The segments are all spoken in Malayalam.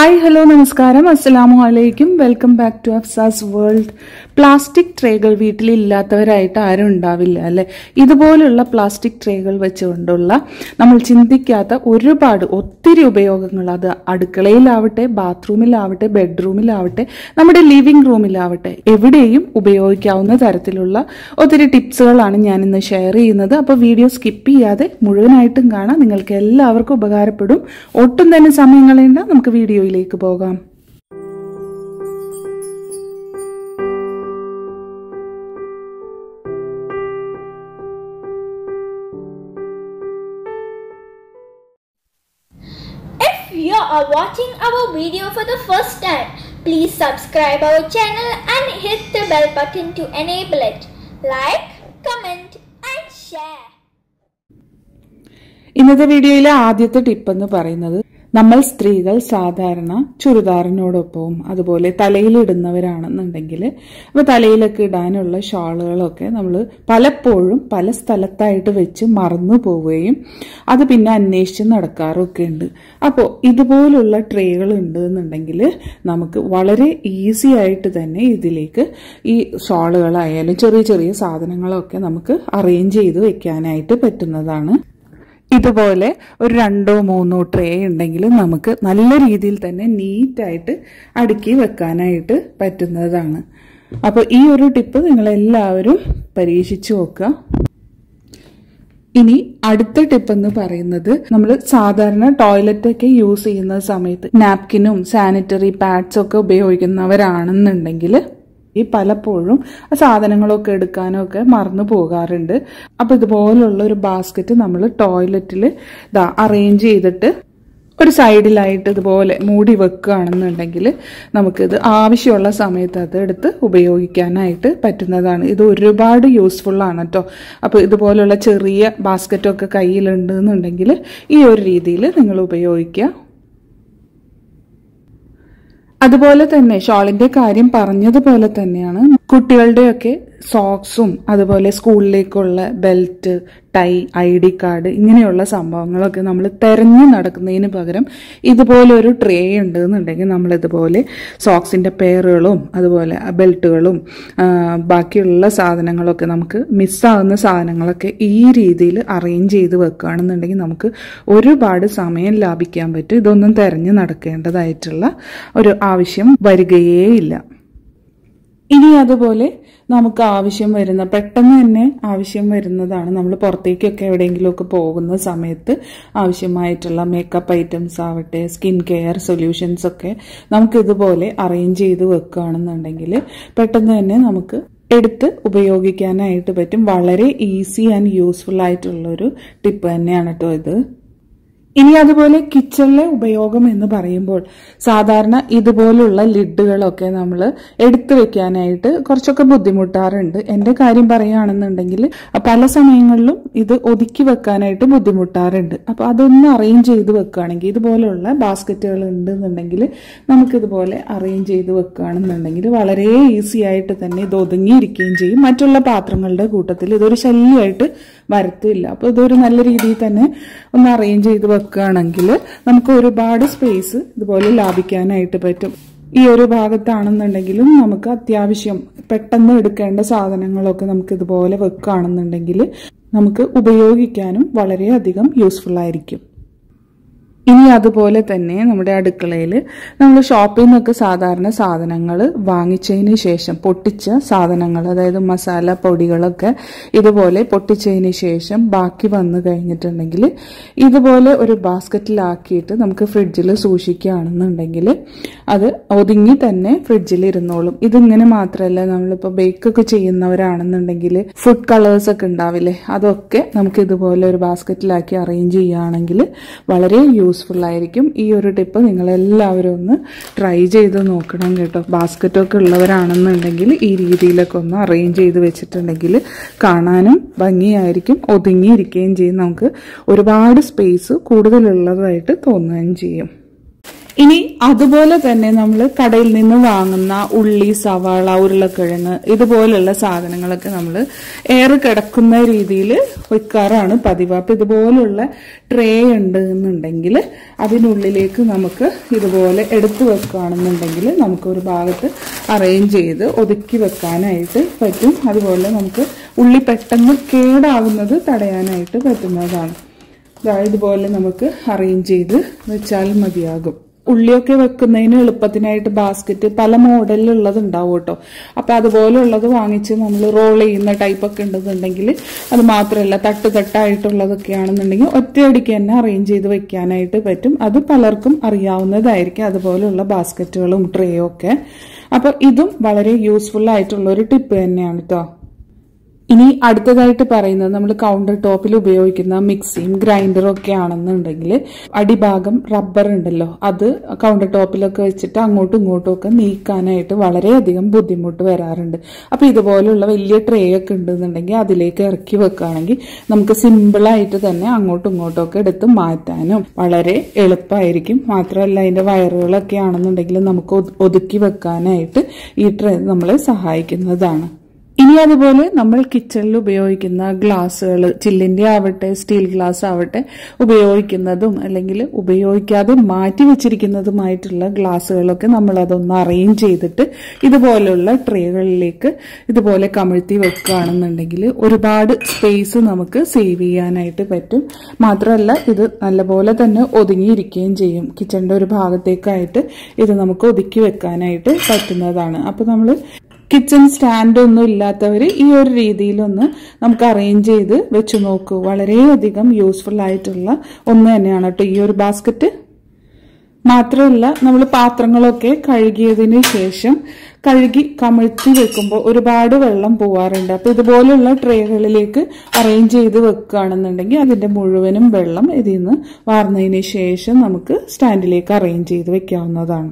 ഹായ് ഹലോ നമസ്കാരം അസ്സലാമു അലൈക്കും welcome back to Afsa's world plastic ട്രേകൾ വീട്ടിലില്ലാത്തവരായിട്ട് ആരും ഉണ്ടാവില്ല അല്ലെ ഇതുപോലുള്ള പ്ലാസ്റ്റിക് ട്രേകൾ വെച്ചുകൊണ്ടുള്ള നമ്മൾ ചിന്തിക്കാത്ത ഒരുപാട് ഒത്തിരി ഉപയോഗങ്ങൾ അത് അടുക്കളയിലാവട്ടെ ബാത്റൂമിലാവട്ടെ ബെഡ്റൂമിലാവട്ടെ നമ്മുടെ ലിവിംഗ് റൂമിലാവട്ടെ എവിടെയും ഉപയോഗിക്കാവുന്ന തരത്തിലുള്ള ഒത്തിരി ടിപ്സുകളാണ് ഞാൻ ഇന്ന് ഷെയർ ചെയ്യുന്നത് അപ്പോൾ വീഡിയോ സ്കിപ്പ് ചെയ്യാതെ മുഴുവനായിട്ടും കാണാം നിങ്ങൾക്ക് എല്ലാവർക്കും ഉപകാരപ്പെടും ഒട്ടും തന്നെ സമയം കളയണ്ട നമുക്ക് വീഡിയോയിലേക്ക് പോകാം If you are watching our video for the first time, please subscribe our channel and hit the bell button to enable it. Like, comment and share. ഇന്നത്തെ വീഡിയോയിലെ ആദ്യത്തെ ടിപ്പ് എന്ന് പറയുന്നത് നമ്മൾ സ്ത്രീകൾ സാധാരണ ചുരിദാറിനോടൊപ്പവും അതുപോലെ തലയിലിടുന്നവരാണെന്നുണ്ടെങ്കിൽ അപ്പോൾ തലയിലൊക്കെ ഇടാനുള്ള ഷാളുകളൊക്കെ നമ്മൾ പലപ്പോഴും പല സ്ഥലത്തായിട്ട് വെച്ച് മറന്നു പോവുകയും അത് പിന്നെ അന്വേഷിച്ച് നടക്കാറൊക്കെ ഉണ്ട് അപ്പോൾ ഇതുപോലുള്ള ട്രേകൾ ഉണ്ട് എന്നുണ്ടെങ്കിൽ നമുക്ക് വളരെ ഈസി ആയിട്ട് തന്നെ ഇതിലേക്ക് ഈ ഷാളുകളായാലും ചെറിയ ചെറിയ സാധനങ്ങളൊക്കെ നമുക്ക് അറേഞ്ച് ചെയ്ത് വെക്കാനായിട്ട് പറ്റുന്നതാണ് ഇതുപോലെ ഒരു രണ്ടോ മൂന്നോ ട്രേ ഉണ്ടെങ്കിൽ നമുക്ക് നല്ല രീതിയിൽ തന്നെ നീറ്റായിട്ട് അടുക്കി വെക്കാനായിട്ട് പറ്റുന്നതാണ് അപ്പോൾ ഈ ഒരു ടിപ്പ് നിങ്ങളെല്ലാവരും പരീക്ഷിച്ചു നോക്കുക ഇനി അടുത്ത ടിപ്പ് എന്ന് പറയുന്നത് നമ്മൾ സാധാരണ ടോയ്ലറ്റ് ഒക്കെ യൂസ് ചെയ്യുന്ന സമയത്ത് നാപ്കിനും സാനിറ്ററി പാഡ്സും ഒക്കെ ഉപയോഗിക്കുന്നവരാണെന്നുണ്ടെങ്കിൽ ഈ പലപ്പോഴും ആ സാധനങ്ങളൊക്കെ എടുക്കാനോ ഒക്കെ മറന്നു പോകാറുണ്ട് അപ്പൊ ഇതുപോലുള്ള ഒരു ബാസ്ക്കറ്റ് നമ്മൾ ടോയ്ലറ്റിൽ ഇതാ അറേഞ്ച് ചെയ്തിട്ട് ഒരു സൈഡിലായിട്ട് ഇതുപോലെ മൂടി വെക്കുകയാണെന്നുണ്ടെങ്കിൽ നമുക്കിത് ആവശ്യമുള്ള സമയത്ത് അത് എടുത്ത് ഉപയോഗിക്കാനായിട്ട് പറ്റുന്നതാണ് ഇത് ഒരുപാട് യൂസ്ഫുൾ ആണ് കേട്ടോ അപ്പോൾ ഇതുപോലുള്ള ചെറിയ ബാസ്ക്കറ്റൊക്കെ കയ്യിലുണ്ട് എന്നുണ്ടെങ്കിൽ ഈ ഒരു രീതിയിൽ നിങ്ങൾ ഉപയോഗിക്കുക അതുപോലെ തന്നെ ഷോളിന്റെ കാര്യം പറഞ്ഞതുപോലെ തന്നെയാണ് കുട്ടികളുടെയൊക്കെ സോക്സും അതുപോലെ സ്കൂളിലേക്കുള്ള belt tie I D card ഇങ്ങനെയുള്ള സംഭവങ്ങളൊക്കെ നമ്മൾ തെരഞ്ഞു നടക്കുന്നതിന് പകരം ഇതുപോലെ ഒരു ട്രേ ഉണ്ട് എന്നുണ്ടെങ്കിൽ നമ്മൾ ഇതുപോലെ സോക്സിന്റെ പെയറുകളും അതുപോലെ ബെൽറ്റുകളും ബാക്കിയുള്ള സാധനങ്ങളൊക്കെ നമുക്ക് മിസ്സാകുന്ന സാധനങ്ങളൊക്കെ ഈ രീതിയിൽ അറേഞ്ച് ചെയ്ത് വെക്കുകയാണെന്നുണ്ടെങ്കിൽ നമുക്ക് ഒരുപാട് സമയം ലാഭിക്കാൻ പറ്റും ഇതൊന്നും തെരഞ്ഞു നടക്കേണ്ടതായിട്ടുള്ള ഒരു ആവശ്യം വരികയേയില്ല ഇനി അതുപോലെ നമുക്ക് ആവശ്യം വരുന്ന പെട്ടെന്ന് തന്നെ ആവശ്യം വരുന്നതാണ് നമ്മൾ പുറത്തേക്കൊക്കെ എവിടെയെങ്കിലുമൊക്കെ പോകുന്ന സമയത്ത് ആവശ്യമായിട്ടുള്ള മേക്കപ്പ് ഐറ്റംസ് ആവട്ടെ സ്കിൻ കെയർ സൊല്യൂഷൻസ് ഒക്കെ നമുക്ക് ഇതുപോലെ അറേഞ്ച് ചെയ്ത് വെക്കുകയാണെന്നുണ്ടെങ്കിൽ പെട്ടെന്ന് തന്നെ നമുക്ക് എടുത്ത് ഉപയോഗിക്കാനായിട്ട് പറ്റും വളരെ ഈസി ആൻഡ് യൂസ്ഫുൾ ആയിട്ടുള്ള ഒരു ടിപ്പ് തന്നെയാണ് കേട്ടോ ഇത് ഇനി അതുപോലെ കിച്ചണിലെ ഉപയോഗം എന്ന് പറയുമ്പോൾ സാധാരണ ഇതുപോലുള്ള ലിഡുകളൊക്കെ നമ്മൾ എടുത്തു വെക്കാനായിട്ട് കുറച്ചൊക്കെ ബുദ്ധിമുട്ടാറുണ്ട് എൻ്റെ കാര്യം പറയുകയാണെന്നുണ്ടെങ്കിൽ പല സമയങ്ങളിലും ഇത് ഒതുക്കി വെക്കാനായിട്ട് ബുദ്ധിമുട്ടാറുണ്ട് അപ്പോൾ അതൊന്ന് അറേഞ്ച് ചെയ്ത് വെക്കുകയാണെങ്കിൽ ഇതുപോലുള്ള ബാസ്ക്കറ്റുകൾ ഉണ്ടെന്നുണ്ടെങ്കിൽ നമുക്കിതുപോലെ അറേഞ്ച് ചെയ്ത് വെക്കുകയാണെന്നുണ്ടെങ്കിൽ വളരെ ഈസി ആയിട്ട് തന്നെ ഇത് ഒതുങ്ങിയിരിക്കുകയും ചെയ്യും മറ്റുള്ള പാത്രങ്ങളുടെ കൂട്ടത്തിൽ ഇതൊരു ശല്യമായിട്ട് വരത്തില്ല അപ്പോൾ ഇതൊരു നല്ല രീതിയിൽ തന്നെ ഒന്ന് അറേഞ്ച് ചെയ്ത് വെക്കുകയാണെങ്കിൽ നമുക്ക് ഒരുപാട് സ്പേസ് ഇതുപോലെ ലാഭിക്കാനായിട്ട് പറ്റും ഈ ഒരു ഭാഗത്താണെന്നുണ്ടെങ്കിലും നമുക്ക് അത്യാവശ്യം പെട്ടെന്ന് എടുക്കേണ്ട സാധനങ്ങളൊക്കെ നമുക്ക് ഇതുപോലെ വെക്കുകയാണെന്നുണ്ടെങ്കിൽ നമുക്ക് ഉപയോഗിക്കാനും വളരെയധികം യൂസ്ഫുൾ ആയിരിക്കും ഇനി അതുപോലെ തന്നെ നമ്മുടെ അടുക്കളയിൽ നമ്മൾ ഷോപ്പിൽ നിന്നൊക്കെ സാധാരണ സാധനങ്ങൾ വാങ്ങിച്ചതിന് ശേഷം പൊട്ടിച്ച സാധനങ്ങൾ അതായത് മസാല പൊടികളൊക്കെ ഇതുപോലെ പൊട്ടിച്ചതിന് ശേഷം ബാക്കി വന്നു കഴിഞ്ഞിട്ടുണ്ടെങ്കിൽ ഇതുപോലെ ഒരു ബാസ്ക്കറ്റിലാക്കിയിട്ട് നമുക്ക് ഫ്രിഡ്ജിൽ സൂക്ഷിക്കുകയാണെന്നുണ്ടെങ്കിൽ അത് ഒതുങ്ങി തന്നെ ഫ്രിഡ്ജിൽ ഇരുന്നോളും ഇതിങ്ങനെ മാത്രമല്ല നമ്മളിപ്പോൾ ബേക്കൊക്കെ ചെയ്യുന്നവരാണെന്നുണ്ടെങ്കിൽ ഫുഡ് കളേഴ്സ് ഒക്കെ ഉണ്ടാവില്ലേ അതൊക്കെ നമുക്ക് ഇതുപോലെ ഒരു ബാസ്ക്കറ്റിലാക്കി അറേഞ്ച് ചെയ്യുകയാണെങ്കിൽ വളരെ യൂസ് യൂസ്ഫുൾ ആയിരിക്കും ഈ ഒരു ടിപ്പ് നിങ്ങൾ എല്ലാവരും ഒന്ന് ട്രൈ ചെയ്ത് നോക്കണം കേട്ടോ ബാസ്ക്കറ്റൊക്കെ ഉള്ളവരാണെന്നുണ്ടെങ്കിൽ ഈ രീതിയിലൊക്കെ ഒന്ന് അറേഞ്ച് ചെയ്ത് വെച്ചിട്ടുണ്ടെങ്കിൽ കാണാനും ഭംഗിയായിരിക്കും ഒതുങ്ങിയിരിക്കുകയും ചെയ്യും നമുക്ക് ഒരുപാട് സ്പേസ് കൂടുതലുള്ളതായിട്ട് തോന്നുകയും ചെയ്യും ഇനി അതുപോലെ തന്നെ നമ്മൾ കടയിൽ നിന്ന് വാങ്ങുന്ന ഉള്ളി സവാള ഉരുളക്കിഴങ്ങ് ഇതുപോലുള്ള സാധനങ്ങളൊക്കെ നമ്മൾ എയർ കിടക്കുന്ന രീതിയിൽ വെക്കാറാണ് പതിവ് അപ്പൊ ഇതുപോലുള്ള ട്രേ ഉണ്ട് എന്നുണ്ടെങ്കിൽ അതിനുള്ളിലേക്ക് നമുക്ക് ഇതുപോലെ എടുത്തു വെക്കുകയാണെന്നുണ്ടെങ്കിൽ നമുക്ക് ഒരു ഭാഗത്ത് അറേഞ്ച് ചെയ്ത് ഒതുക്കി വെക്കാനായിട്ട് പറ്റും അതുപോലെ നമുക്ക് ഉള്ളി പെട്ടെന്ന് കേടാവുന്നത് തടയാനായിട്ട് പറ്റുന്നതാണ് ദാ ഇതുപോലെ നമുക്ക് അറേഞ്ച് ചെയ്ത് വെച്ചാൽ മതിയാകും ഉള്ളിയൊക്കെ വെക്കുന്നതിന് എളുപ്പത്തിനായിട്ട് ബാസ്ക്കറ്റ് പല മോഡലിലുള്ളത് ഉണ്ടാവും കേട്ടോ അപ്പൊ അതുപോലുള്ളത് വാങ്ങിച്ച് നമ്മൾ റോൾ ചെയ്യുന്ന ടൈപ്പ് ഒക്കെ ഉണ്ടെന്നുണ്ടെങ്കിൽ അത് മാത്രമല്ല തട്ട് തട്ടായിട്ടുള്ളതൊക്കെ ആണെന്നുണ്ടെങ്കിൽ ഒറ്റയടിക്ക് തന്നെ അറേഞ്ച് ചെയ്ത് വെക്കാനായിട്ട് പറ്റും അത് പലർക്കും അറിയാവുന്നതായിരിക്കും അതുപോലുള്ള ബാസ്ക്കറ്റുകളും ട്രേയും ഒക്കെ അപ്പൊ ഇതും വളരെ യൂസ്ഫുൾ ആയിട്ടുള്ള ഒരു ടിപ്പ് തന്നെയാണ് കേട്ടോ ഇനി അടുത്തതായിട്ട് പറയുന്നത് നമ്മൾ കൗണ്ടർ ടോപ്പിൽ ഉപയോഗിക്കുന്ന മിക്സിയും ഗ്രൈൻഡറും ഒക്കെ ആണെന്നുണ്ടെങ്കിൽ അടിഭാഗം റബ്ബർ ഉണ്ടല്ലോ അത് കൗണ്ടർ ടോപ്പിലൊക്കെ വെച്ചിട്ട് അങ്ങോട്ടും ഇങ്ങോട്ടും ഒക്കെ നീക്കാനായിട്ട് വളരെയധികം ബുദ്ധിമുട്ട് വരാറുണ്ട് അപ്പൊ ഇതുപോലുള്ള വലിയ ട്രേ ഒക്കെ ഉണ്ടെന്നുണ്ടെങ്കിൽ അതിലേക്ക് ഇറക്കി വെക്കുകയാണെങ്കിൽ നമുക്ക് സിമ്പിളായിട്ട് തന്നെ അങ്ങോട്ടും ഇങ്ങോട്ടും ഒക്കെ എടുത്ത് മാറ്റാനും വളരെ എളുപ്പമായിരിക്കും മാത്രമല്ല അതിന്റെ വയറുകളൊക്കെ ആണെന്നുണ്ടെങ്കിൽ നമുക്ക് ഒതു- ഒതുക്കി വെക്കാനായിട്ട് ഈ ട്രേ നമ്മളെ സഹായിക്കുന്നതാണ് ഇനി അതുപോലെ നമ്മൾ കിച്ചണിൽ ഉപയോഗിക്കുന്ന ഗ്ലാസ്സുകൾ ചില്ലിന്റെ ആവട്ടെ സ്റ്റീൽ ഗ്ലാസ് ആവട്ടെ ഉപയോഗിക്കുന്നതും അല്ലെങ്കിൽ ഉപയോഗിക്കാതെ മാറ്റി വെച്ചിരിക്കുന്നതുമായിട്ടുള്ള ഗ്ലാസ്സുകളൊക്കെ നമ്മൾ അതൊന്ന് അറേഞ്ച് ചെയ്തിട്ട് ഇതുപോലുള്ള ട്രേകളിലേക്ക് ഇതുപോലെ കമിഴ്ത്തി വെക്കുകയാണെന്നുണ്ടെങ്കിൽ ഒരുപാട് സ്പേസ് നമുക്ക് സേവ് ചെയ്യാനായിട്ട് പറ്റും മാത്രമല്ല ഇത് നല്ലപോലെ തന്നെ ഒതുങ്ങിയിരിക്കുകയും ചെയ്യും കിച്ചണിന്റെ ഒരു ഭാഗത്തേക്കായിട്ട് ഇത് നമുക്ക് ഒതുക്കി വെക്കാനായിട്ട് പറ്റുന്നതാണ് അപ്പൊ നമ്മൾ കിച്ചൺ സ്റ്റാൻഡ് ഒന്നും ഇല്ലാത്തവർ ഈ ഒരു രീതിയിലൊന്ന് നമുക്ക് അറേഞ്ച് ചെയ്ത് വെച്ച് നോക്കൂ വളരെയധികം യൂസ്ഫുൾ ആയിട്ടുള്ള ഒന്ന് തന്നെയാണ് കേട്ടോ ഈ ഒരു ബാസ്ക്കറ്റ് മാത്രമല്ല നമ്മൾ പാത്രങ്ങളൊക്കെ കഴുകിയതിന് ശേഷം കഴുകി കമിഴ്ത്തി വെക്കുമ്പോൾ ഒരുപാട് വെള്ളം പോവാറുണ്ട് അപ്പൊ ഇതുപോലുള്ള ട്രേകളിലേക്ക് അറേഞ്ച് ചെയ്ത് വെക്കുകയാണെന്നുണ്ടെങ്കിൽ അതിന്റെ മുഴുവനും വെള്ളം ഇതിൽ നിന്ന് വാർന്നതിന് ശേഷം നമുക്ക് സ്റ്റാൻഡിലേക്ക് അറേഞ്ച് ചെയ്ത് വെക്കാവുന്നതാണ്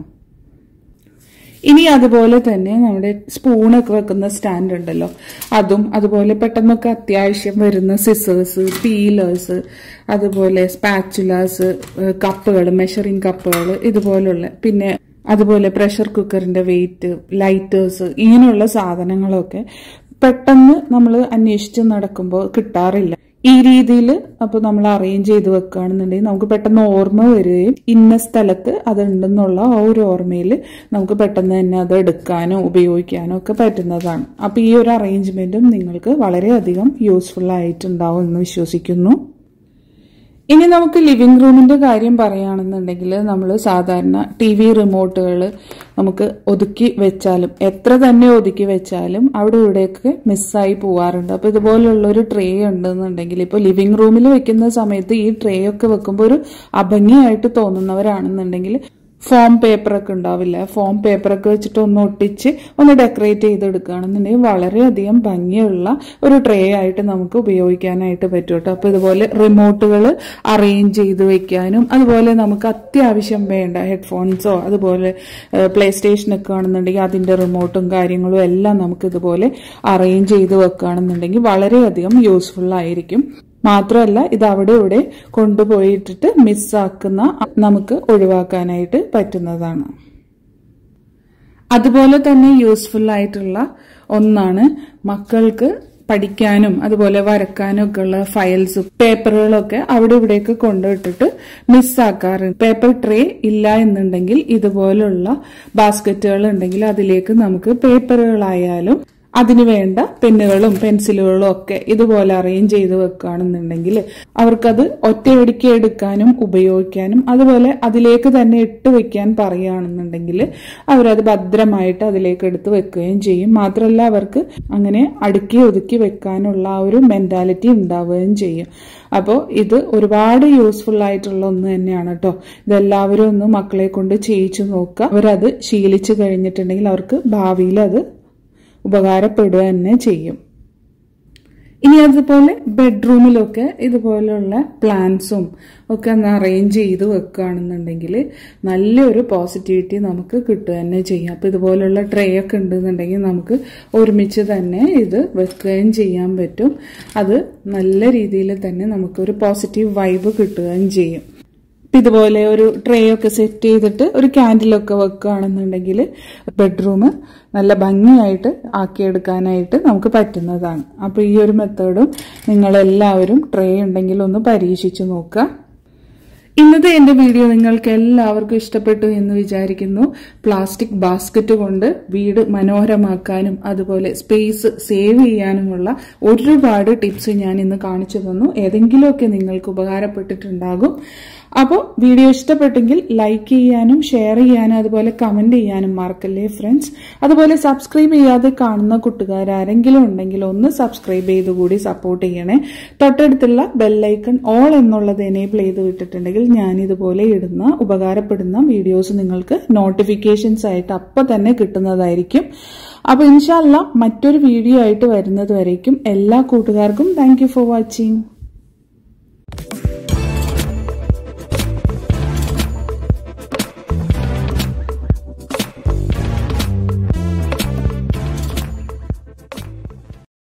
ഇനി അതുപോലെ തന്നെ നമ്മുടെ സ്പൂണൊക്കെ വെക്കുന്ന സ്റ്റാൻഡ് ഉണ്ടല്ലോ അതും അതുപോലെ പെട്ടെന്നൊക്കെ അത്യാവശ്യം വരുന്ന സിസേഴ്സ് പീലേഴ്സ് അതുപോലെ സ്പാച്ചുലാസ് കപ്പുകൾ മെഷറിംഗ് കപ്പുകൾ ഇതുപോലുള്ള പിന്നെ അതുപോലെ പ്രഷർ കുക്കറിന്റെ വെയിറ്റ് ലൈറ്റേഴ്സ് ഇങ്ങനെയുള്ള സാധനങ്ങളൊക്കെ പെട്ടെന്ന് നമ്മൾ അന്വേഷിച്ച് നടക്കുമ്പോൾ കിട്ടാറില്ല ഈ രീതിയിൽ അപ്പൊ നമ്മൾ അറേഞ്ച് ചെയ്ത് വെക്കുകയാണെന്നുണ്ടെങ്കിൽ നമുക്ക് പെട്ടെന്ന് ഓർമ്മ വരികയും ഇന്ന സ്ഥലത്ത് അതുണ്ടെന്നുള്ള ആ ഒരു ഓർമ്മയിൽ നമുക്ക് പെട്ടെന്ന് തന്നെ അത് എടുക്കാനോ ഉപയോഗിക്കാനോ ഒക്കെ പറ്റുന്നതാണ് അപ്പൊ ഈ ഒരു അറേഞ്ച്മെന്റും നിങ്ങൾക്ക് വളരെയധികം യൂസ്ഫുൾ ആയിട്ടുണ്ടാവും എന്ന് വിശ്വസിക്കുന്നു ഇനി നമുക്ക് ലിവിംഗ് റൂമിന്റെ കാര്യം പറയുകയാണെന്നുണ്ടെങ്കിൽ നമ്മൾ സാധാരണ ടി വി റിമോട്ടുകൾ നമുക്ക് ഒതുക്കി വെച്ചാലും എത്ര തന്നെ ഒതുക്കി വെച്ചാലും അവിടെ ഇവിടെയൊക്കെ മിസ്സായി പോവാറുണ്ട് അപ്പൊ ഇതുപോലുള്ള ഒരു ട്രേ ഉണ്ടെന്നുണ്ടെങ്കിൽ ഇപ്പൊ ലിവിംഗ് റൂമിൽ വെക്കുന്ന സമയത്ത് ഈ ട്രേ ഒക്കെ വെക്കുമ്പോൾ ഒരു അഭംഗിയായിട്ട് തോന്നുന്നവരാണെന്നുണ്ടെങ്കിൽ ഫോം പേപ്പറൊക്കെ ഉണ്ടാവില്ല ഫോം പേപ്പറൊക്കെ വെച്ചിട്ട് ഒന്ന് ഒട്ടിച്ച് ഒന്ന് ഡെക്കറേറ്റ് ചെയ്തെടുക്കുകയാണെന്നുണ്ടെങ്കിൽ വളരെയധികം ഭംഗിയുള്ള ഒരു ട്രേ ആയിട്ട് നമുക്ക് ഉപയോഗിക്കാനായിട്ട് പറ്റും കേട്ടോ അപ്പൊ ഇതുപോലെ റിമോട്ടുകൾ അറേഞ്ച് ചെയ്ത് വെക്കാനും അതുപോലെ നമുക്ക് അത്യാവശ്യം വേണ്ട ഹെഡ്ഫോൺസോ അതുപോലെ പ്ലേ സ്റ്റേഷനൊക്കെ ആണെന്നുണ്ടെങ്കിൽ അതിന്റെ റിമോട്ടും കാര്യങ്ങളും എല്ലാം നമുക്ക് ഇതുപോലെ അറേഞ്ച് ചെയ്ത് വെക്കുകയാണെന്നുണ്ടെങ്കിൽ വളരെയധികം യൂസ്ഫുൾ ആയിരിക്കും മാത്രമല്ല ഇത് അവിടെ ഇവിടെ കൊണ്ടുപോയിട്ടിട്ട് മിസ്സാക്കുന്ന നമുക്ക് ഒഴിവാക്കാനായിട്ട് പറ്റുന്നതാണ് അതുപോലെ തന്നെ യൂസ്ഫുൾ ആയിട്ടുള്ള ഒന്നാണ് മക്കൾക്ക് പഠിക്കാനും അതുപോലെ വരക്കാനും ഒക്കെ ഉള്ള ഫയൽസും പേപ്പറുകളൊക്കെ അവിടെ ഇവിടെയൊക്കെ കൊണ്ടുവിട്ടിട്ട് മിസ്സാക്കാറുണ്ട് പേപ്പർ ട്രേ ഇല്ല എന്നുണ്ടെങ്കിൽ ഇതുപോലുള്ള ബാസ്ക്കറ്റുകൾ ഉണ്ടെങ്കിൽ അതിലേക്ക് നമുക്ക് പേപ്പറുകളായാലും അതിന് വേണ്ട പെന്നുകളും പെൻസിലുകളും ഒക്കെ ഇതുപോലെ അറേഞ്ച് ചെയ്ത് വെക്കുകയാണെന്നുണ്ടെങ്കിൽ അവർക്കത് ഒറ്റയടിക്ക് എടുക്കാനും ഉപയോഗിക്കാനും അതുപോലെ അതിലേക്ക് തന്നെ ഇട്ട് വെക്കാൻ പറയുകയാണെന്നുണ്ടെങ്കിൽ അവരത് ഭദ്രമായിട്ട് അതിലേക്ക് എടുത്ത് വെക്കുകയും ചെയ്യും മാത്രമല്ല അവർക്ക് അങ്ങനെ അടുക്കി ഒതുക്കി വെക്കാനുള്ള ആ ഒരു മെന്റാലിറ്റി ഉണ്ടാവുകയും ചെയ്യും അപ്പോൾ ഇത് ഒരുപാട് യൂസ്ഫുൾ ആയിട്ടുള്ള ഒന്ന് തന്നെയാണ് കേട്ടോ ഇതെല്ലാവരും ഒന്ന് മക്കളെ കൊണ്ട് ചെയ്യിച്ചു നോക്കുക അവരത് ശീലിച്ചു കഴിഞ്ഞിട്ടുണ്ടെങ്കിൽ അവർക്ക് ഭാവിയിൽ അത് ഉപകാരപ്പെടുക തന്നെ ചെയ്യും ഇനി അതുപോലെ ബെഡ്റൂമിലൊക്കെ ഇതുപോലുള്ള പ്ലാന്റ്സും ഒക്കെ ഒന്ന് അറേഞ്ച് ചെയ്ത് വെക്കുകയാണെന്നുണ്ടെങ്കിൽ നല്ലൊരു പോസിറ്റിവിറ്റി നമുക്ക് കിട്ടുക തന്നെ ചെയ്യും അപ്പം ഇതുപോലുള്ള ട്രേ ഒക്കെ ഉണ്ടെന്നുണ്ടെങ്കിൽ നമുക്ക് ഒരുമിച്ച് തന്നെ ഇത് വെക്കുകയും ചെയ്യാൻ പറ്റും അത് നല്ല രീതിയിൽ തന്നെ നമുക്കൊരു പോസിറ്റീവ് വൈബ് കിട്ടുകയും ചെയ്യും ഇതുപോലെ ഒരു ട്രേ ഒക്കെ സെറ്റ് ചെയ്തിട്ട് ഒരു ക്യാൻഡിലൊക്കെ വെക്കുകയാണെന്നുണ്ടെങ്കിൽ ബെഡ്റൂം നല്ല ഭംഗിയായിട്ട് ആക്കിയെടുക്കാനായിട്ട് നമുക്ക് പറ്റുന്നതാണ് അപ്പോൾ ഈ ഒരു മെത്തേഡും നിങ്ങളെല്ലാവരും ട്രേ ഉണ്ടെങ്കിൽ ഒന്ന് പരീക്ഷിച്ച് നോക്കുക ഇന്നത്തെ എൻ്റെ വീഡിയോ നിങ്ങൾക്ക് എല്ലാവർക്കും ഇഷ്ടപ്പെട്ടു എന്ന് വിചാരിക്കുന്നു പ്ലാസ്റ്റിക് ബാസ്ക്കറ്റ് കൊണ്ട് വീട് മനോഹരമാക്കാനും അതുപോലെ സ്പേസ് സേവ് ചെയ്യാനുമുള്ള ഒരുപാട് ടിപ്സ് ഞാൻ ഇന്ന് കാണിച്ചു തന്നു ഏതെങ്കിലുമൊക്കെ നിങ്ങൾക്ക് ഉപകാരപ്പെട്ടിട്ടുണ്ടാകും അപ്പോൾ വീഡിയോ ഇഷ്ടപ്പെട്ടെങ്കിൽ ലൈക്ക് ചെയ്യാനും ഷെയർ ചെയ്യാനും അതുപോലെ കമന്റ് ചെയ്യാനും മറക്കല്ലേ ഫ്രണ്ട്സ് അതുപോലെ സബ്സ്ക്രൈബ് ചെയ്യാതെ കാണുന്ന കൂട്ടുകാർ ആരെങ്കിലും ഉണ്ടെങ്കിൽ ഒന്ന് സബ്സ്ക്രൈബ് ചെയ്ത് കൂടി സപ്പോർട്ട് ചെയ്യണേ തൊട്ടടുത്തുള്ള ബെല്ലൈക്കൺ ഓൾ എന്നുള്ളത് എനേബിൾ ചെയ്ത് വിട്ടിട്ടുണ്ടെങ്കിൽ ഞാൻ ഇതുപോലെ ഇടുന്ന ഉപകാരപ്പെടുന്ന വീഡിയോസ് നിങ്ങൾക്ക് നോട്ടിഫിക്കേഷൻസ് ആയിട്ട് അപ്പം തന്നെ കിട്ടുന്നതായിരിക്കും അപ്പോൾ ഇൻഷാല്ല മറ്റൊരു വീഡിയോ ആയിട്ട് വരുന്നത് വരേക്കും എല്ലാ കൂട്ടുകാർക്കും താങ്ക് ഫോർ വാച്ചിങ്